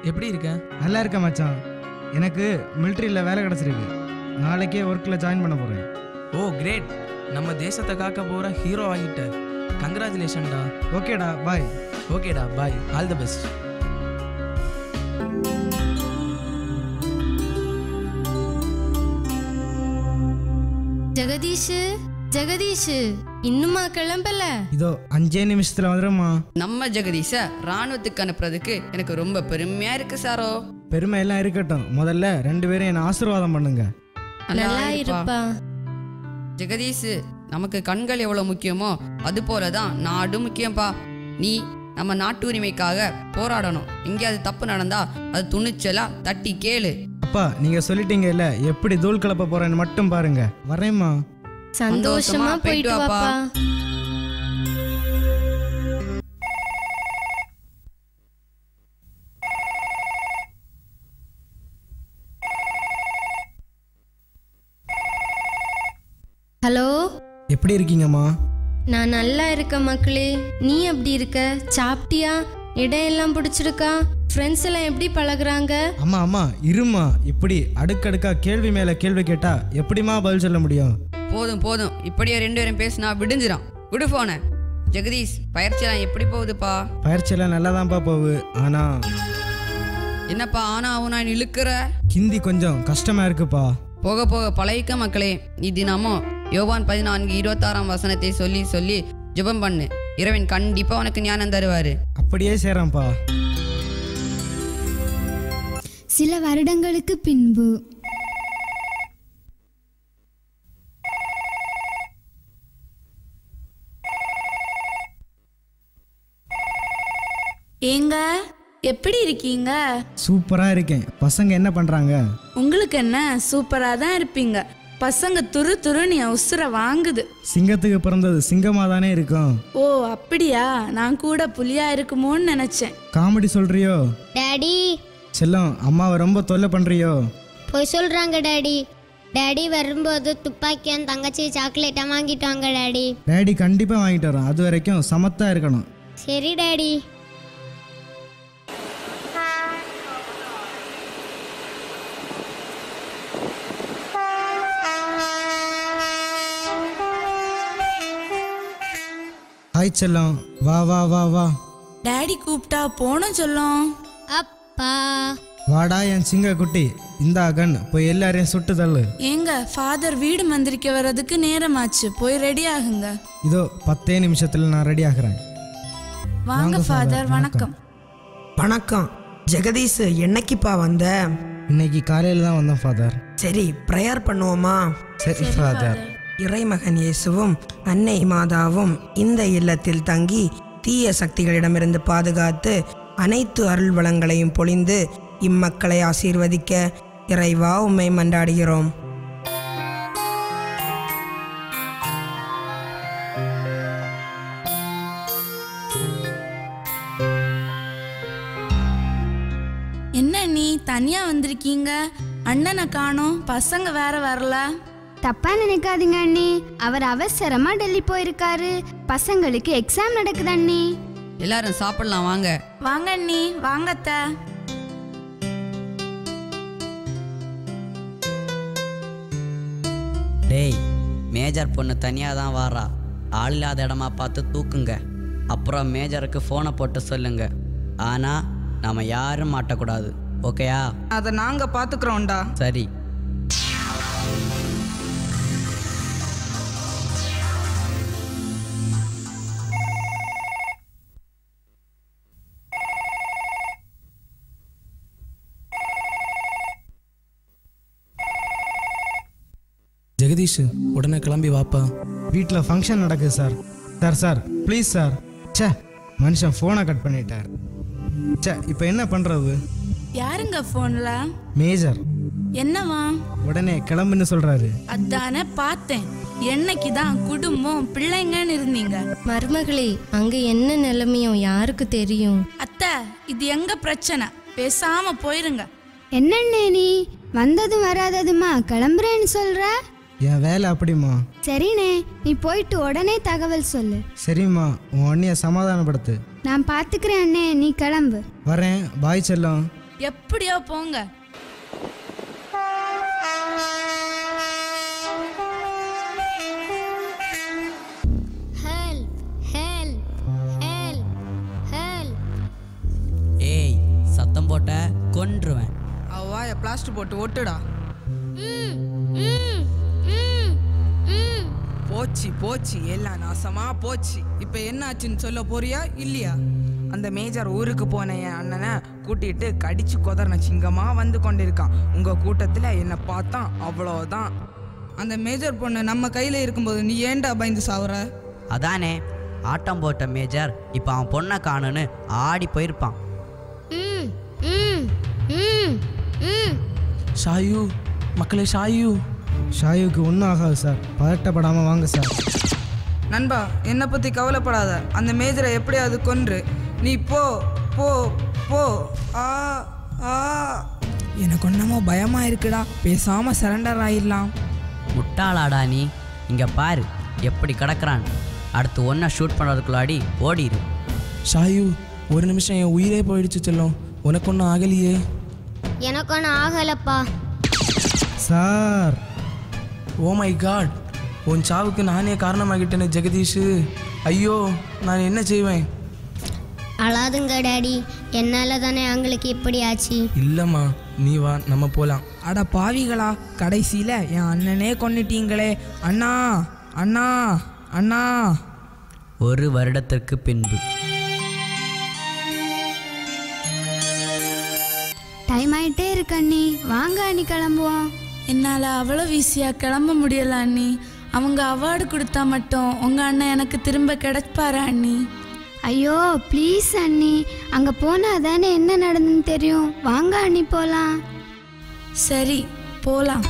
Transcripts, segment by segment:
எப்படி இருக்க நல்லா இருக்க மச்சான் எனக்கு மிலிட்ரியில் வேலை கிடச்சிருக்கு நாளைக்கே ஒர்க்கில் ஜாயின் பண்ண போகிறேன் ஓ கிரேட் நம்ம தேசத்தை காக்க போற ஹீரோ ஆகிட்ட கங்க்ராச்சுலேஷன்டா ஓகேடா பாய் ஓகேடா bye all the best Jagadish Jagadish இன்னுமா கிளம்பல இதோ அஞ்சே நிமிஷத்தில் வந்துடும்மா நம்ம ஜெகதீஷ ராணுவத்துக்கு அனுப்புறதுக்கு எனக்கு ரொம்ப பெருமையா இருக்கு சாரோ பெருமை எல்லாம் இருக்கட்டும் முதல்ல ரெண்டு பேரும் என்னை ஆசீர்வாதம் பண்ணுங்க நல்லா இருப்பா. இருப்பா ஜெகதீஷ் நமக்கு கண்கள் எவ்வளவு முக்கியமோ அது போலதான் நாடும் முக்கியம்ப்பா நீ நம்ம நாட்டு உரிமைக்காக போராடணும் எங்கேயாவது தப்பு நடந்தா அது துணிச்சலா தட்டி கேளு அப்பா நீங்கள் சொல்லிட்டீங்கல்ல எப்படி தூள் கலப்ப போகிறேன்னு மட்டும் பாருங்க வரேம்மா சந்தோஷமா போயிட்டு வாப்பா ஹலோ எப்படி இருக்கீங்கம்மா நான் நல்லா இருக்கேன் மக்களே நீ எப்படி இருக்க சாப்பிட்டியா இடம் எல்லாம் பிடிச்சிருக்கா ஃப்ரெண்ட்ஸ் எல்லாம் எப்படி பழகுறாங்க அம்மா அம்மா இருமா இப்படி அடுக்கடுக்கா கேள்வி மேலே கேள்வி கேட்டா எப்படிம்மா பதில் சொல்ல முடியும் போதும் போதும் இப்படியே ரெண்டு பேரும் பேசினா விடிஞ்சிடும் விடு போன ஜெகதீஷ் பயிற்சியெல்லாம் எப்படி போகுதுப்பா பயிற்சியெல்லாம் நல்லா தான்ப்பா போகுது ஆனால் என்னப்பா ஆனா அவனா இழுக்கிற ஹிந்தி கொஞ்சம் கஷ்டமாக இருக்குப்பா போக போக பழகிக்க மக்களே நீ தினமும் யோவான் பதினான்கு இருபத்தாறாம் வசனத்தை சொல்லி சொல்லி ஜெபம் பண்ணு இறைவன் கண்டிப்பா உனக்கு ஞானம் தருவாரு அப்படியே சேரேன்ப்பா சில வருடங்களுக்கு பின்பு ஏங்க எப்படி இருக்கீங்க சூப்பராக இருக்கேன் பசங்க என்ன பண்ணுறாங்க உங்களுக்கு என்ன சூப்பரா தான் இருப்பீங்க பசங்க துரு துருன்னு என் உசுர வாங்குது சிங்கத்துக்கு பிறந்தது சிங்கமாக தானே இருக்கும் ஓ அப்படியா நான் கூட புலியா இருக்குமோன்னு நினைச்சேன் காமெடி சொல்றியோ டாடி செல்லம் அம்மாவை ரொம்ப தொல்லை பண்ணுறியோ போய் சொல்றாங்க டாடி டாடி வரும்போது துப்பாக்கியும் தங்கச்சி சாக்லேட்டா வாங்கிட்டு வாங்க டாடி டேடி கண்டிப்பாக வாங்கிட்டு வரோம் அது வரைக்கும் சமத்தா இருக்கணும் சரி டாடி ஹாய் செல்லம் வா வா வா வா டாடி கூப்பிட்டா போன சொல்லும் அப்பா வாடா என் சிங்க குட்டி இந்தா கன் போய் எல்லாரையும் சுட்டு தள்ளு ஏங்க ஃபாதர் வீடு மந்திரிக்க வர்றதுக்கு நேரமாச்சு போய் ரெடி ஆகுங்க இதோ பத்தே நிமிஷத்தில் நான் ரெடி ஆகிறேன் வாங்க ஃபாதர் வணக்கம் வணக்கம் ஜெகதீஷ் என்னைக்குப்பா வந்த இன்னைக்கு காலையில் தான் வந்தேன் ஃபாதர் சரி ப்ரேயர் பண்ணுவோமா சரி ஃபாதர் இறைமகன் இயேசுவும் அன்னை மாதாவும் இந்த இல்லத்தில் தங்கி தீய சக்திகளிடமிருந்து பாதுகாத்து அனைத்து அருள் வளங்களையும் பொழிந்து இம்மக்களை ஆசீர்வதிக்க இறைவா உம்மை மன்றாடுகிறோம் என்ன நீ தனியா வந்திருக்கீங்க அண்ணனை காணோம் பசங்க வேற வரல தப்பா நினைக்காதீங்க அண்ணி அவர் அவசரமா டெல்லி போயிருக்காரு பசங்களுக்கு எக்ஸாம் நடக்குது அண்ணி எல்லாரும் சாப்பிடலாம் வாங்க வாங்க அண்ணி வாங்கத்த டேய் மேஜர் பொண்ணு தனியாக தான் வாரா ஆள் இல்லாத இடமா பார்த்து தூக்குங்க அப்புறம் மேஜருக்கு ஃபோனை போட்டு சொல்லுங்க ஆனால் நம்ம யாரும் மாட்டக்கூடாது ஓகேயா அதை நாங்க பாத்துக்கிறோம்டா சரி ஜெகதீஷ் உடனே கிளம்பி வாப்பா வீட்டில் ஃபங்க்ஷன் நடக்குது sir sir sir please sir ச்சே மனுஷன் ஃபோனை கட் பண்ணிட்டார் ச்சே இப்போ என்ன பண்ணுறது யாருங்க போன்ல மேஜர் என்னவா உடனே கிளம்புன்னு சொல்கிறாரு அதானே பார்த்தேன் என்னைக்கு தான் குடும்பம் பிள்ளைங்கன்னு இருந்தீங்க மருமகளே அங்க என்ன நிலைமையோ யாருக்கு தெரியும் அத்தை இது எங்க பிரச்சனை பேசாம போயிருங்க என்னண்ணே நீ வந்ததும் வராததுமா கிளம்புறேன்னு சொல்ற என் வேலை அப்படிம்மா சரிண்ணே நீ போயிட்டு உடனே தகவல் சொல்லு சரிம்மா உன் அண்ணியை சமாதானப்படுத்து நான் பாத்துக்கிறேன் அண்ணே நீ கிளம்பு வரேன் பாய் செல்லம் எப்படியோ போங்க ஹெல்ப் ஹெல்ப் ஹெல்ப் ஹெல்ப் ஏய் சத்தம் போட்ட கொன்றுவேன் அவ வாய பிளாஸ்டர் போட்டு ஒட்டுடா ம் ம் ம் ம் போச்சு போச்சு எல்லாம் நாசமா போச்சு இப்போ என்ன ஆச்சுன்னு சொல்ல போறியா இல்லையா அந்த மேஜர் ஊருக்கு போன என் அண்ணனை கூட்டிட்டு கடிச்சு கொதறின சிங்கமா வந்து கொண்டிருக்கான் உங்க கூட்டத்துல என்னை பார்த்தான் அவ்வளோதான் அந்த மேஜர் பொண்ணு நம்ம கையில இருக்கும்போது நீ ஏன்டா பயந்து சாவுற அதானே ஆட்டம் போட்ட மேஜர் இப்போ அவன் பொண்ணை காணுன்னு ஆடி போயிருப்பான் ம் ம் ம் ம் ஷாயு மக்களே ஷாயு ஷாயுக்கு ஒன்றும் ஆகாது சார் பதட்டப்படாமல் வாங்க சார் நண்பா என்னை பத்தி கவலைப்படாத அந்த மேஜரை எப்படியாவது கொன்று நீ போ போ போ ஆ ஆ எனக்கு ஒன்னமோ பயமா இருக்குடா பேசாம சரண்டர் ஆயிடலாம் முட்டாளாடா நீ இங்கே பாரு எப்படி கிடக்குறான் அடுத்து ஒன்றை ஷூட் பண்ணுறதுக்குள்ளாடி ஓடிடு ஷாயு ஒரு நிமிஷம் என் உயிரே போயிடுச்சு செல்லம் உனக்கு ஒன்றும் ஆகலையே எனக்கு ஒன்றும் ஆகலப்பா சார் ஓ மை காட் உன் சாவுக்கு நானே காரணமாகிட்டேனே ஜெகதீஷு ஐயோ நான் என்ன செய்வேன் அழாதுங்க டாடி என்னால் தானே அவங்களுக்கு இப்படி ஆச்சு இல்லைம்மா நீ வா நம்ம போகலாம் அட பாவிகளா கடைசியில என் அண்ணனே கொன்னுட்டீங்களே அண்ணா அண்ணா அண்ணா ஒரு வருடத்திற்கு பின்பு டைம் ஆயிட்டே இருக்கு அண்ணி வாங்க அண்ணி கிளம்புவோம் என்னால் அவ்வளோ ஈஸியாக கிளம்ப முடியல அண்ணி அவங்க அவார்டு கொடுத்தா மட்டும் உங்கள் அண்ணன் எனக்கு திரும்ப கிடைப்பாரா அண்ணி ஐயோ ப்ளீஸ் அண்ணி அங்கே போனால் தானே என்ன நடந்துன்னு தெரியும் வாங்க அண்ணி போகலாம் சரி போகலாம்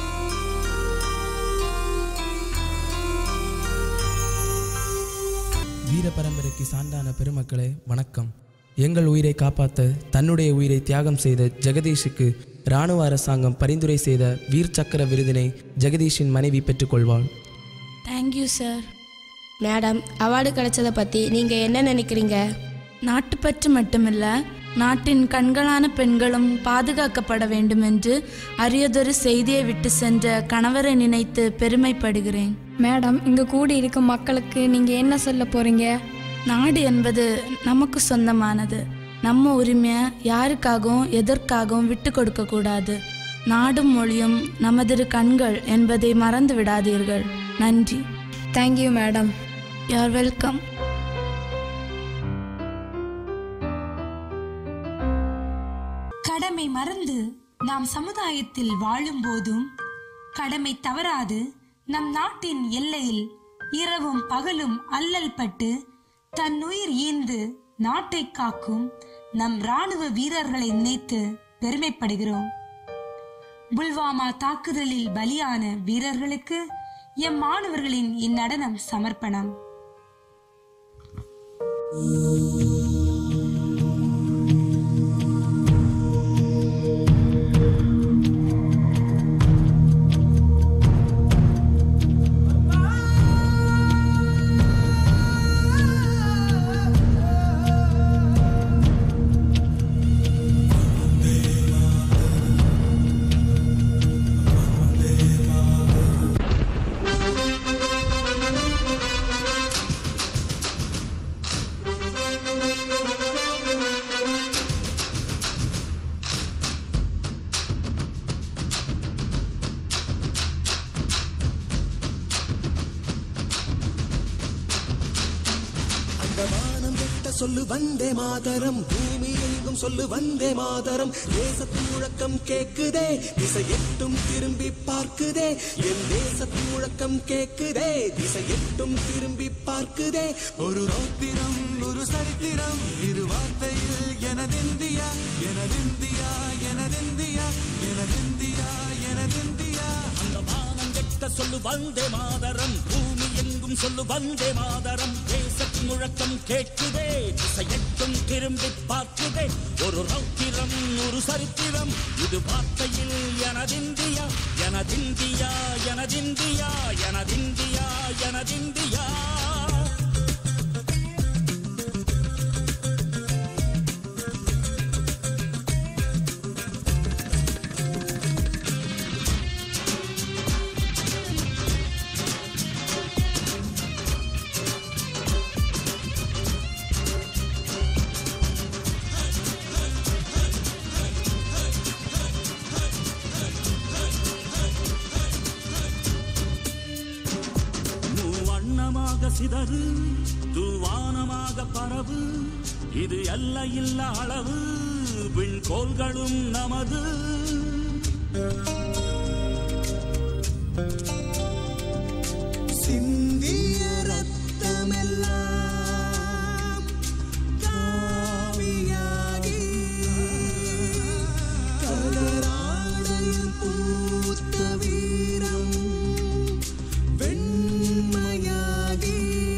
வீர பரம்பரைக்கு சான்றான பெருமக்களே வணக்கம் எங்கள் உயிரை காப்பாற்ற தன்னுடைய உயிரை தியாகம் செய்த ஜெகதீஷுக்கு இராணுவ அரசாங்கம் பரிந்துரை செய்த வீர் சக்கர விருதினை ஜெகதீஷின் மனைவி பெற்றுக்கொள்வாள் தேங்க்யூ சார் மேடம் அவார்டு கிடைச்சதை பற்றி நீங்கள் என்ன நினைக்கிறீங்க நாட்டுப்பற்று மட்டுமில்ல நாட்டின் கண்களான பெண்களும் பாதுகாக்கப்பட வேண்டும் என்று அரியதொரு செய்தியை விட்டு சென்ற கணவரை நினைத்து பெருமைப்படுகிறேன் மேடம் இங்கே கூடி இருக்கும் மக்களுக்கு நீங்கள் என்ன சொல்ல போகிறீங்க நாடு என்பது நமக்கு சொந்தமானது நம்ம உரிமையை யாருக்காகவும் எதற்காகவும் விட்டு கொடுக்க கூடாது நாடும் மொழியும் நமதிரு கண்கள் என்பதை மறந்து விடாதீர்கள் நன்றி தேங்க்யூ மேடம் யூஆர் வெல்கம் கடமை மறந்து நாம் சமுதாயத்தில் வாழும்போதும் கடமை தவறாது நம் நாட்டின் எல்லையில் இரவும் பகலும் அல்லல் பட்டு தன்னுயிர் ஈந்து நாட்டை காக்கும் நம் ராணுவ வீரர்களை நினைத்து பெருமைப்படுகிறோம் புல்வாமா தாக்குதலில் பலியான வீரர்களுக்கு எம் மாணவர்களின் இந்நடனம் சமர்ப்பணம் அந்த வானம் விட்ட சொல்லு வந்தே மாதரம் பூமி எங்கும் சொல்லு வந்தே மாதரம் தேசத்து முழக்கம் கேக்குதே திசை எட்டும் திரும்பி பார்க்குதே என் தேசத்து முழக்கம் கேக்குதே திசை எட்டும் திரும்பி பார்க்குதே ஒரு ரௌத்திரம் ஒரு சரித்திரம் இரு வார்த்தையில் எனதிந்தியா எனதிந்தியா எனதிந்தியா எனதிந்தியா எனதிந்தியா அந்த வானம் கெட்ட சொல்லு வந்தே மாதரம் பூமி எங்கும் சொல்லு வந்தே மாதரம் தேசத்தின் முழக்கம் கேட்குதே திசையெட்டும் திரும்பி பார்க்குதே ஒரு ரௌத்திரம் ஒரு சரித்திரம் இது வார்த்தையில் எனதிந்தியா எனதிந்தியா எனதிந்தியா எனதிந்தியா எனதிந்தியா சிதறு தூவானமாக பரவு இது எல்லையில்லா அளவு விண்கோள்களும் நமது சிந்திய ரத்தமெல்லாம் காவியாகி கலராடையில் பூத்த வீரம் வெண்மையாகி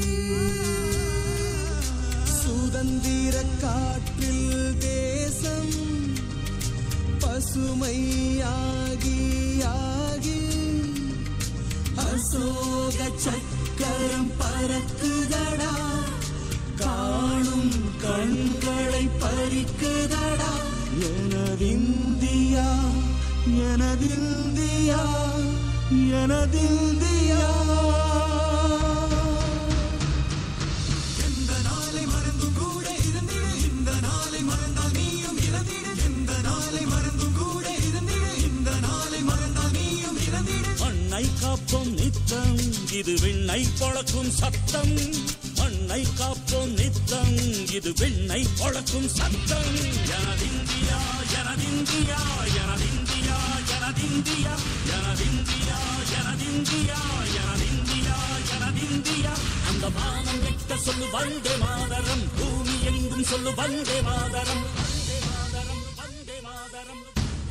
சுதந்திர காற்றில் தேசம் பசுமையாகி ஆகி அசோக சக்கரம் பறக்குதடா காணும் கண்களை பறிக்குதடா எனதிந்தியா எனதிந்தியா எனதிந்தியா எந்த நாளை மறந்தும் கூட இருந்திடு இந்த நாளை மறந்தால் நீயும் இறந்திடு எந்த நாளை மறந்தும் கூட இருந்திடு இந்த நாளை மறந்தால் நீயும் இறந்திடு மண்ணை காப்போம் நித்தம் இது விண்ணை பொழக்கும் சத்தம் மண்ணை காப்போம் நித்தம் இது விண்ணை பொழக்கும் சத்தம் எனதிந்தியா எனதிந்தியா எனதிந்தியா எனதிந்தியா எனதிந்தியா எனதிந்தியா எனதிந்தியா எனதிந்தியா அந்த வானம் எட்ட சொல்லு வந்தே மாதரம் பூமி எங்கும் சொல்லு வந்தே மாதரம் வந்தே மாதரம் வந்தே மாதரம்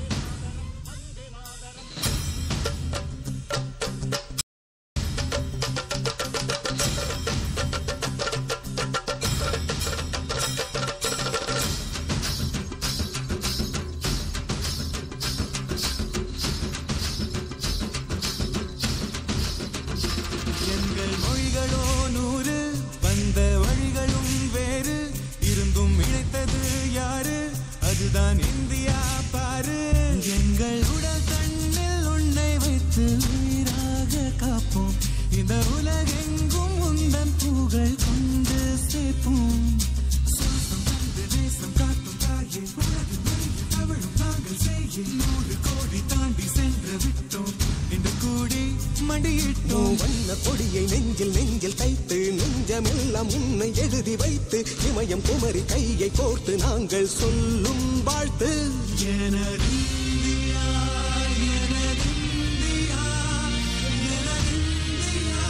எங்கள் மொழிகளோ நூறு வந்த வழிகளும் வேறு இருந்தும் இணைத்தது யாரு அதுதான் இந்தியா பாரு எங்கள் உடல் தண்ணில் உன்னை வைத்து உயிராக காப்போம் இந்த உலகெங்கும் உந்தன் புகழ் கொண்டு சேர்ப்போம் சுவாசம் தந்து நேசம் காட்டும் தாயே உலகின் மையில் தவழும் நாங்கள் செய்ய நூறு கோடி தாண்டி சென்று விட்டோம் இன்று கூடி மண்டியிட்டோம் வண்ண கொடியை நெஞ்சில் நெஞ்சில் தைத்து நெஞ்சமெல்லாம் உன்னை எழுதி வைத்து இமயம் குமரி கையை கோர்த்து நாங்கள் சொல்லும் வாழ்த்து எனது இந்தியா, எனது இந்தியா, எனது இந்தியா.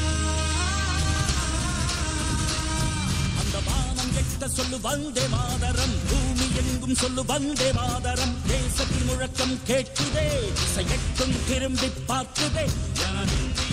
அந்த வானம் எட்ட சொல்லு வந்தே மாதரம் பூமி எங்கும் சொல்லு வந்தே மாதரம் தேசத்தின் முழக்கம் கேட்குதே இசையட்டும் திரும்பி பார்க்குதே எனது இந்தியா